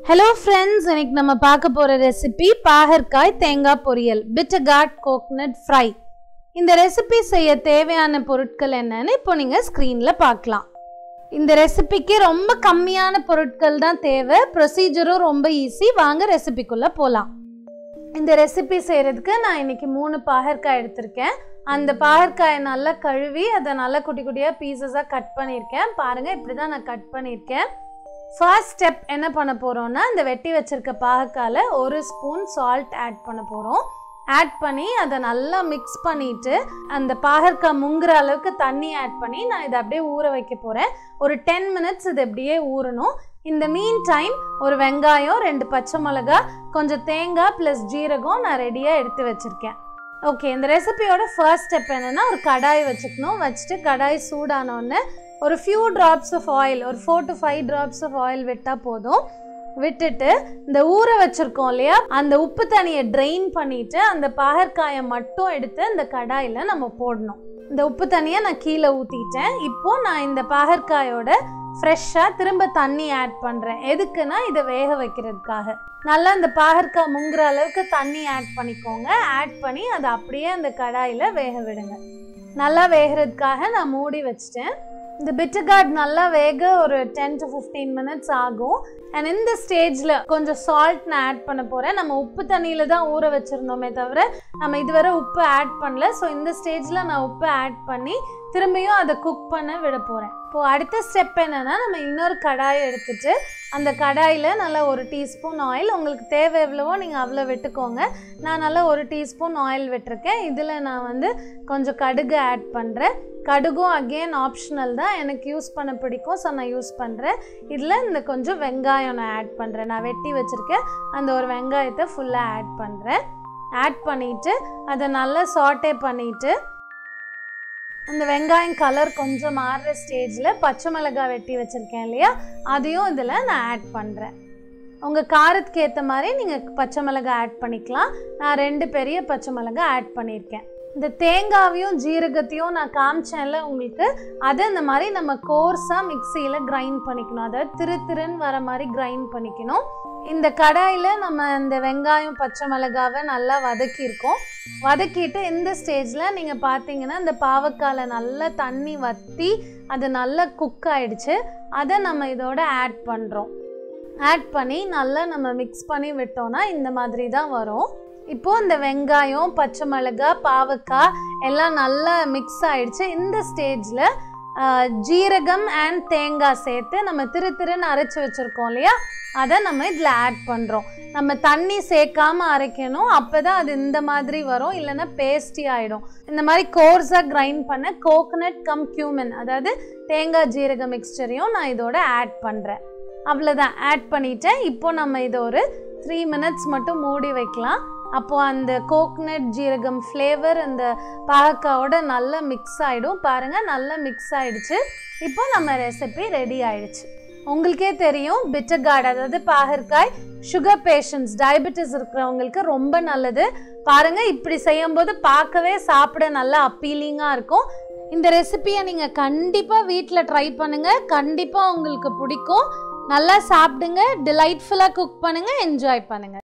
hello friends இன்னைக்கு நம்ம பார்க்க போகிற ரெசிபி பாகற்காய் தேங்காய் பொரியல் பிட்டகாட் கோக்னட் ஃப்ரை இந்த ரெசிபி செய்ய தேவையான பொருட்கள் என்னன்னு இப்போ நீங்கள் ஸ்க்ரீனில் பார்க்கலாம் இந்த ரெசிபிக்கு ரொம்ப கம்மியான பொருட்கள் தான் தேவை ப்ரொசீஜரும் ரொம்ப ஈஸி வாங்க ரெசிபிக்குள்ளே போகலாம் இந்த ரெசிபி செய்கிறதுக்கு நான் இன்னைக்கு மூணு பாகற்காய் எடுத்திருக்கேன் அந்த பாகற்காயை நல்லா கழுவி அதை நல்லா குட்டி குட்டியாக பீசஸாக கட் பண்ணியிருக்கேன் பாருங்கள் இப்படி தான் நான் கட் பண்ணியிருக்கேன் ஃபர்ஸ்ட் ஸ்டெப் என்ன பண்ண போகிறோம்னா இந்த வெட்டி வச்சிருக்க பாகக்கால ஒரு ஸ்பூன் சால்ட் ஆட் பண்ண போகிறோம் ஆட் பண்ணி அதை நல்லா மிக்ஸ் பண்ணிட்டு அந்த பாகற்காய் முங்குற அளவுக்கு தண்ணி ஆட் பண்ணி நான் இதை அப்படியே ஊற வைக்க போகிறேன் ஒரு டென் மினிட்ஸ் இது அப்படியே ஊறணும் இந்த மீன் டைம் ஒரு வெங்காயம் ரெண்டு பச்சை மிளகா கொஞ்சம் தேங்காய் ப்ளஸ் ஜீரகம் நான் ரெடியாக எடுத்து வச்சுருக்கேன் ஓகே இந்த ரெசிபியோட ஃபர்ஸ்ட் ஸ்டெப் என்னென்னா ஒரு கடாய் வச்சுக்கணும் வச்சுட்டு கடாய் சூடானோடனே ஒரு ஃபியூ ட்ராப்ஸ் ஆஃப் ஆயில் ஒரு four to five drops of oil விட்டால் போதும் விட்டுட்டு இந்த ஊற வச்சுருக்கோம் இல்லையா அந்த உப்பு தண்ணியை ட்ரெயின் பண்ணிவிட்டு அந்த பாகற்காயை மட்டும் எடுத்து இந்த கடாயில் நம்ம போடணும் இந்த உப்பு தண்ணியை நான் கீழே ஊற்றிட்டேன் இப்போ நான் இந்த பாகற்காயோட ஃப்ரெஷ்ஷாக திரும்ப தண்ணி ஆட் பண்ணுறேன் எதுக்குன்னா இதை வேக வைக்கிறதுக்காக நல்லா இந்த பாகற்காய் முங்குற அளவுக்கு தண்ணி ஆட் பண்ணிக்கோங்க ஆட் பண்ணி அதை அப்படியே அந்த கடாயில் வேக விடுங்க நல்லா வேகிறதுக்காக நான் மூடி வச்சிட்டேன் இந்த பிட்டர்கார்ட் நல்லா வேக ஒரு டென் டு ஃபிஃப்டீன் மினிட்ஸ் ஆகும் அண்ட் இந்த ஸ்டேஜில் கொஞ்சம் சால்ட் நான் ஆட் பண்ண போகிறேன் நம்ம உப்பு தண்ணியில் தான் ஊற வச்சுருந்தோமே தவிர நம்ம இதுவரை உப்பு ஆட் பண்ணல ஸோ இந்த ஸ்டேஜில் நான் உப்பு ஆட் பண்ணி திரும்பியும் அதை குக் பண்ண விட போகிறேன் இப்போது அடுத்த ஸ்டெப் என்னென்னா நம்ம இன்னொரு கடாயை எடுத்துட்டு அந்த கடாயில் நல்லா ஒரு டீஸ்பூன் ஆயில் உங்களுக்கு தேவை எவ்வளவோ நீங்கள் அவ்வளோ விட்டுக்கோங்க நான் நல்லா ஒரு டீஸ்பூன் ஆயில் விட்டுருக்கேன் இதில் நான் வந்து கொஞ்சம் கடுகு ஆட் பண்ணுறேன் கடுகும் அகெயின் ஆப்ஷனல் தான் எனக்கு யூஸ் பண்ண பிடிக்கும் ஸோ நான் யூஸ் பண்ணுறேன் இதில் இந்த கொஞ்சம் வெங்காயம் நான் ஆட் பண்ணுறேன் நான் வெட்டி வச்சுருக்கேன் அந்த ஒரு வெங்காயத்தை ஃபுல்லாக ஆட் பண்ணுறேன் ஆட் பண்ணிவிட்டு அதை நல்லா சாட்டே பண்ணிவிட்டு அந்த வெங்காயம் கலர் கொஞ்சம் மாறுற ஸ்டேஜில் பச்சை மிளகாய் வெட்டி வச்சுருக்கேன் இல்லையா அதையும் இதில் நான் ஆட் பண்ணுறேன் உங்கள் காரத்துக்கு ஏற்ற மாதிரி நீங்கள் பச்சை மிளகாய் ஆட் பண்ணிக்கலாம் நான் ரெண்டு பெரிய பச்சை மிளகாய் ஆட் பண்ணியிருக்கேன் இந்த தேங்காவையும் ஜீரகத்தையும் நான் காமிச்சேன்ல உங்களுக்கு அதை இந்த மாதிரி நம்ம கோர்ஸாக மிக்சியில் கிரைண்ட் பண்ணிக்கணும் அதாவது திரு திருன்னு வர மாதிரி கிரைண்ட் பண்ணிக்கணும் இந்த கடாயில் நம்ம இந்த வெங்காயம் பச்சை மிளகாவை நல்லா வதக்கியிருக்கோம் வதக்கிட்டு இந்த ஸ்டேஜில் நீங்கள் பார்த்தீங்கன்னா இந்த பாவக்கால நல்லா தண்ணி வற்றி அது நல்லா குக் ஆயிடுச்சு அதை நம்ம இதோட ஆட் பண்ணுறோம் ஆட் பண்ணி நல்லா நம்ம மிக்ஸ் பண்ணி விட்டோம்னா இந்த மாதிரி தான் வரும் இப்போ இந்த வெங்காயம் பச்சை மிளகாய் பாவக்காய் எல்லாம் நல்லா மிக்ஸ் ஆயிடுச்சு இந்த ஸ்டேஜில் ஜீரகம் அண்ட் தேங்காய் சேர்த்து நம்ம திரு திருன்னு அரைச்சி வச்சுருக்கோம் இல்லையா அதை நம்ம இதில் ஆட் பண்ணுறோம் நம்ம தண்ணி சேர்க்காம அரைக்கணும் அப்போ தான் அது இந்த மாதிரி வரும் இல்லைன்னா பேஸ்டி ஆகிடும் இந்த மாதிரி கோர்ஸாக கிரைண்ட் பண்ண கோகனட் கம் கியூமன் அதாவது தேங்காய் ஜீரக மிக்சரையும் நான் இதோட ஆட் பண்ணுறேன் அவ்வளோதான் ஆட் பண்ணிட்டேன் இப்போ நம்ம இதை ஒரு த்ரீ மினிட்ஸ் மட்டும் மூடி வைக்கலாம் அப்போது அந்த கோக்னட் ஜீரகம் ஃப்ளேவர் அந்த பாகக்காவோட நல்லா மிக்ஸ் ஆகிடும் பாருங்கள் நல்லா மிக்ஸ் ஆகிடுச்சு இப்போ நம்ம ரெசிபி ரெடி ஆயிடுச்சு உங்களுக்கே தெரியும் பிட்டர் கார்டு அதாவது பாகற்காய் சுகர் பேஷண்ட்ஸ் டயபெட்டிஸ் இருக்கிறவங்களுக்கு ரொம்ப நல்லது பாருங்கள் இப்படி செய்யும்போது பார்க்கவே சாப்பிட நல்லா அப்பீலிங்காக இருக்கும் இந்த ரெசிபியை நீங்கள் கண்டிப்பாக வீட்டில் ட்ரை பண்ணுங்கள் கண்டிப்பாக உங்களுக்கு பிடிக்கும் நல்லா சாப்பிடுங்க டிலைட்ஃபுல்லாக குக் பண்ணுங்கள் என்ஜாய் பண்ணுங்கள்